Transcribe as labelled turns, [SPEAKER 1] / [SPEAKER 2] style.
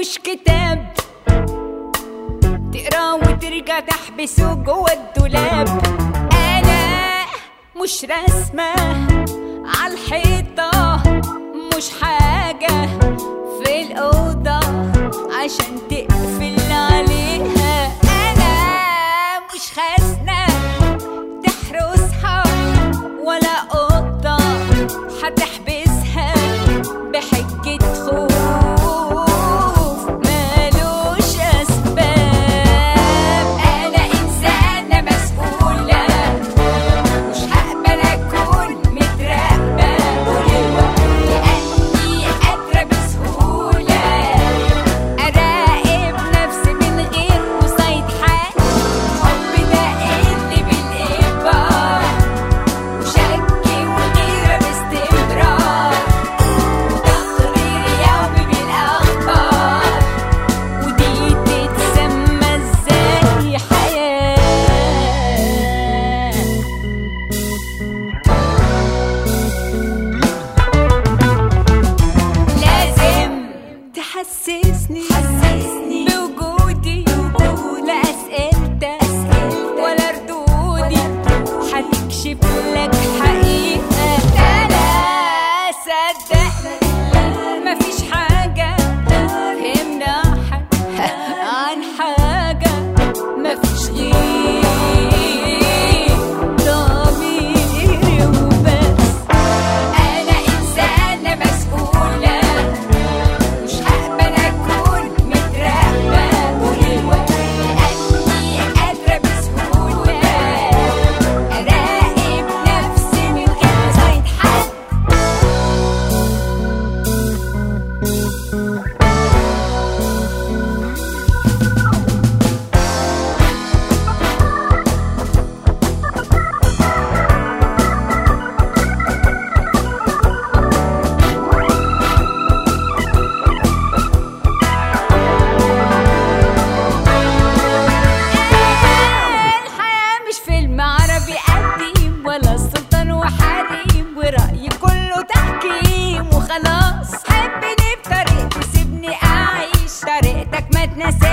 [SPEAKER 1] مش كتاب تقرا وترجع تحبسه جوه الدولاب انا مش رسمه عالحيطه مش حاجه في الاوضه عشان تقفل عليها انا مش خزنه تحرسها ولا قطه هتحبسها بحجه خوف مالوش اسباب انا انسانه مسؤوله مش هقبل اكون متراقبه طول الوقت لاني قادره بسهوله اراقب نفسي من غير قصيد حد حب ده اللي بالاجبار وشكي وغيره باستمرار وتقرير يومي بالاخبار ودي تتسمى ازاي حياه لازم تحسسني حسسني بوجودي لا أسئلتك ولا ردودي هتكشف لك حقيقة لا صدق مفيش حاجة تمنعك عن حاجة مفيش غير ضميري وبس أنا إنسانة مسؤولة مش هقبل أكون متراقبة طول الوقت لأني قادرة بسهولة أراقب نفسي من غير صيد حد الحياة مش فيلم عربي قديم ولا سلطان وحريم ورأيي كله تحكيم وخلاص حبني بطريقتي سيبني أعيش طريقتك ما تنساش